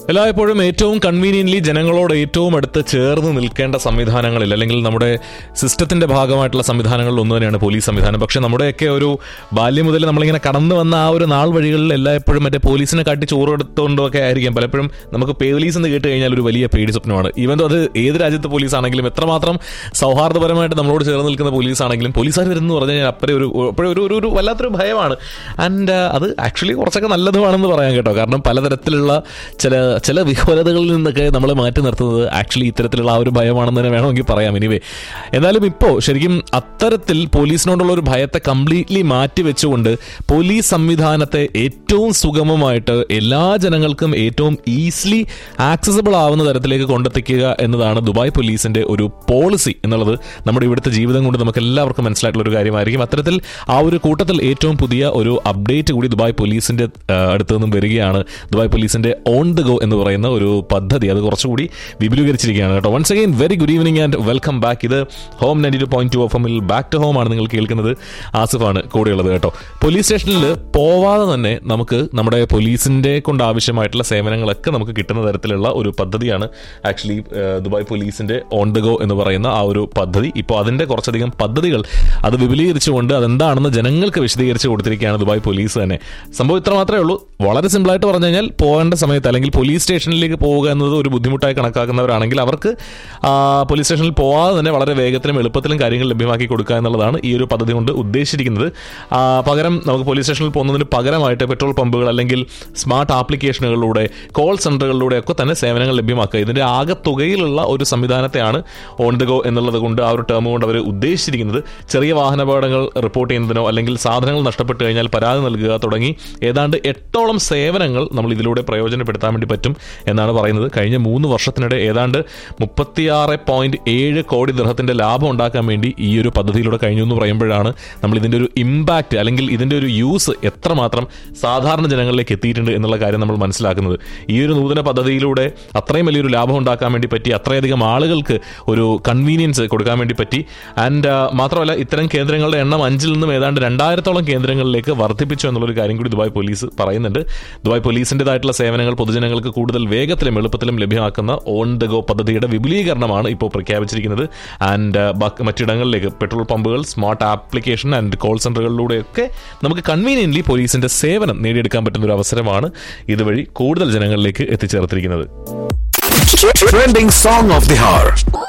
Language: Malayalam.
എല്ലായ്പ്പോഴും ഏറ്റവും കൺവീനിയന്റ്ലി ജനങ്ങളോട് ഏറ്റവും അടുത്ത് ചേർന്ന് നിൽക്കേണ്ട സംവിധാനങ്ങളിൽ അല്ലെങ്കിൽ നമ്മുടെ സിസ്റ്റത്തിന്റെ ഭാഗമായിട്ടുള്ള സംവിധാനങ്ങളിൽ ഒന്ന് തന്നെയാണ് പോലീസ് സംവിധാനം പക്ഷെ നമ്മുടെയൊക്കെ ഒരു ബാല്യം മുതൽ നമ്മളിങ്ങനെ കടന്നു വന്ന ആ ഒരു നാൾ വഴികളിൽ എല്ലായ്പ്പോഴും മറ്റേ പോലീസിനെ കാട്ടി ചോറ് എടുത്തുകൊണ്ടോ ഒക്കെ ആയിരിക്കും പലപ്പോഴും നമുക്ക് പോലീസ് എന്ന് കേട്ട് കഴിഞ്ഞാൽ ഒരു വലിയ പേടി സ്വപ്നമാണ് ഈവൻ അത് ഏത് രാജ്യത്തെ പോലീസ് ആണെങ്കിലും എത്രമാത്രം സൗഹാർദ്ദപരമായിട്ട് നമ്മളോട് ചേർന്ന് നിൽക്കുന്ന പോലീസ് ആണെങ്കിലും പോലീസുകാർ വരുന്നു പറഞ്ഞു കഴിഞ്ഞാൽ അപ്പഴേ ഒരു അപ്പോഴും ഒരു ഒരു വല്ലാത്തൊരു ഭയമാണ് ആൻഡ് അത് ആക്ച്വലി കുറച്ചൊക്കെ നല്ലതുമാണെന്ന് പറയാം കേട്ടോ കാരണം പലതരത്തിലുള്ള ചില ചില വിഹ്വലതകളിൽ നിന്നൊക്കെ നമ്മളെ മാറ്റി നിർത്തുന്നത് ആക്ച്വലി ഇത്തരത്തിലുള്ള ആ ഒരു ഭയമാണെന്ന് തന്നെ വേണമെങ്കിൽ പറയാം എനിവേ എന്നാലും ഇപ്പോൾ ശരിക്കും അത്തരത്തിൽ പോലീസിനോടുള്ള ഒരു ഭയത്തെ കംപ്ലീറ്റ്ലി മാറ്റി വെച്ചുകൊണ്ട് പോലീസ് സംവിധാനത്തെ ഏറ്റവും സുഗമമായിട്ട് എല്ലാ ജനങ്ങൾക്കും ഏറ്റവും ഈസിലി ആക്സസിബിൾ ആവുന്ന തരത്തിലേക്ക് കൊണ്ടെത്തിക്കുക എന്നതാണ് ദുബായ് പോലീസിന്റെ ഒരു പോളിസി എന്നുള്ളത് നമ്മുടെ ഇവിടുത്തെ ജീവിതം കൊണ്ട് നമുക്ക് എല്ലാവർക്കും മനസ്സിലായിട്ടുള്ള ഒരു കാര്യമായിരിക്കും അത്തരത്തിൽ ആ ഒരു കൂട്ടത്തിൽ ഏറ്റവും പുതിയ ഒരു അപ്ഡേറ്റ് കൂടി ദുബായ് പോലീസിന്റെ ആ, അടുത്ത് നിന്നും വരികയാണ് ദുബായ് പോലീസിന്റെ ഓൺ ദ ഗോ എന്ന് പറയുന്ന ഒരു പദ്ധതി അത് കുറച്ചുകൂടി വിപുലീകരിച്ചിരിക്കുകയാണ് കേട്ടോ once again very good evening and welcome back ഇത് home ninety two point two F എമ്മിൽ ബാക്ക് ടു ഹോം ആണ് നിങ്ങൾ കേൾക്കുന്നത് ആസിഫാണ് കൂടെയുള്ളത് കേട്ടോ പോലീസ് സ്റ്റേഷനിൽ പോവാതെ തന്നെ നമുക്ക് നമ്മുടെ പോലീസിന്റെ കൊണ്ട് ആവശ്യമായിട്ടുള്ള സേവനങ്ങളൊക്കെ നമുക്ക് കിട്ടുന്ന തരത്തിലുള്ള ഒരു പദ്ധതിയാണ് ആക്ച്വലി ദുബായ് പോലീസിന്റെ ഓൺ ദ ഗോ എന്ന് പറയുന്ന ആ ഒരു പദ്ധതി ഇപ്പോൾ അതിന്റെ കുറച്ചധികം പദ്ധതികൾ അത് വിപുലീകരിച്ചുകൊണ്ട് അതെന്താണെന്ന് ജനങ്ങൾക്ക് വിശദീകരിച്ച് കൊടുത്തിരിക്കുകയാണ് ദുബായ് പോലീസ് തന്നെ സംഭവം ഇത്ര മാത്രമേ ഉള്ളൂ വളരെ സിമ്പിളായിട്ട് പറഞ്ഞു കഴിഞ്ഞാൽ പോകേണ്ട സമയത്ത് അല്ലെങ്കിൽ പോലീസ് സ്റ്റേഷനിലേക്ക് പോവുക എന്നത് ഒരു ബുദ്ധിമുട്ടായി കണക്കാക്കുന്നവരാണെങ്കിൽ അവർക്ക് ആ, പോലീസ് സ്റ്റേഷനിൽ പോവാതെ തന്നെ വളരെ വേഗത്തിലും എളുപ്പത്തിലും കാര്യങ്ങൾ ലഭ്യമാക്കി കൊടുക്കുക എന്നുള്ളതാണ് ഈ ഒരു പദ്ധതി കൊണ്ട് ഉദ്ദേശിച്ചിരിക്കുന്നത് ആ, പകരം നമുക്ക് പോലീസ് സ്റ്റേഷനിൽ പോകുന്നതിന് പകരമായിട്ട് പെട്രോൾ പമ്പുകൾ അല്ലെങ്കിൽ സ്മാർട്ട് ആപ്ലിക്കേഷനുകളിലൂടെ കോൾ സെന്ററുകളിലൂടെ ഒക്കെ തന്നെ സേവനങ്ങൾ ലഭ്യമാക്കുക ഇതിന്റെ ആകെ തുകയിലുള്ള ഒരു സംവിധാനത്തെയാണ് ഓൺ ദ ഗോ എന്നുള്ളത് കൊണ്ട് ആ ഒരു ടേം കൊണ്ട് അവർ ഉദ്ദേശിച്ചിരിക്കുന്നത് ചെറിയ വാഹനാപകടങ്ങൾ റിപ്പോർട്ട് ചെയ്യുന്നതിനോ അല്ലെങ്കിൽ സാധനങ്ങൾ നഷ്ടപ്പെട്ട് കഴിഞ്ഞാൽ പരാതി നൽകുക തുടങ്ങി ഏതാണ്ട് എട്ടോളം സേവനങ്ങൾ നമ്മൾ ഇതിലൂടെ പ്രയോജനപ്പെടുത്താൻ വേണ്ടി പറ്റും എന്നാണ് പറയുന്നത് കഴിഞ്ഞ മൂന്ന് വർഷത്തിനിടെ ഏതാണ്ട് മുപ്പത്തിയാറ് പോയിന്റ് ഏഴ് കോടി ദൃഹത്തിന്റെ ലാഭം ഉണ്ടാക്കാൻ വേണ്ടി ഈ ഒരു പദ്ധതിയിലൂടെ കഴിഞ്ഞു എന്ന് പറയുമ്പോഴാണ് നമ്മൾ ഇതിന്റെ ഒരു ഇമ്പാക്ട് അല്ലെങ്കിൽ ഇതിന്റെ ഒരു യൂസ് എത്രമാത്രം സാധാരണ ജനങ്ങളിലേക്ക് എത്തിയിട്ടുണ്ട് എന്നുള്ള കാര്യം നമ്മൾ മനസ്സിലാക്കുന്നത് ഈ ഒരു നൂതന പദ്ധതിയിലൂടെ അത്രയും വലിയൊരു ലാഭം ഉണ്ടാക്കാൻ വേണ്ടി പറ്റി അത്രയധികം ആളുകൾക്ക് ഒരു കൺവീനിയൻസ് കൊടുക്കാൻ വേണ്ടി പറ്റി ആൻഡ് മാത്രമല്ല ഇത്തരം കേന്ദ്രങ്ങളുടെ എണ്ണം അഞ്ചിൽ നിന്നും ഏതാണ്ട് രണ്ടായിരത്തോളം കേന്ദ്രങ്ങളിലേക്ക് വർദ്ധിപ്പിച്ചു എന്നുള്ളൊരു കാര്യം കൂടി ദുബായ് പോലീസ് പറയുന്നുണ്ട് ദുബായ് പോലീസിൻ്റെതായിട്ടുള്ള സേവനങ്ങൾ പൊതുജനങ്ങൾക്ക് കൂടുതൽ വേഗത്തിലും എളുപ്പത്തിലും ലഭ്യമാക്കുന്ന ഓൺ ദ ഗോ പദ്ധതിയുടെ വിപുലീകരണമാണ് ഇപ്പോൾ പ്രഖ്യാപിച്ചിരിക്കുന്നത് ആൻഡ് മറ്റിടങ്ങളിലേക്ക് പെട്രോൾ പമ്പുകൾ സ്മാർട്ട് ആപ്ലിക്കേഷൻ ആൻഡ് കോൾ സെന്ററുകളിലൂടെയൊക്കെ നമുക്ക് കൺവീനിയന്റ്ലി പോലീസിന്റെ സേവനം നേടിയെടുക്കാൻ പറ്റുന്ന ഒരു അവസരമാണ് ഇതുവഴി കൂടുതൽ ജനങ്ങളിലേക്ക് എത്തിച്ചേർത്തിരിക്കുന്നത് Trending song of the hour.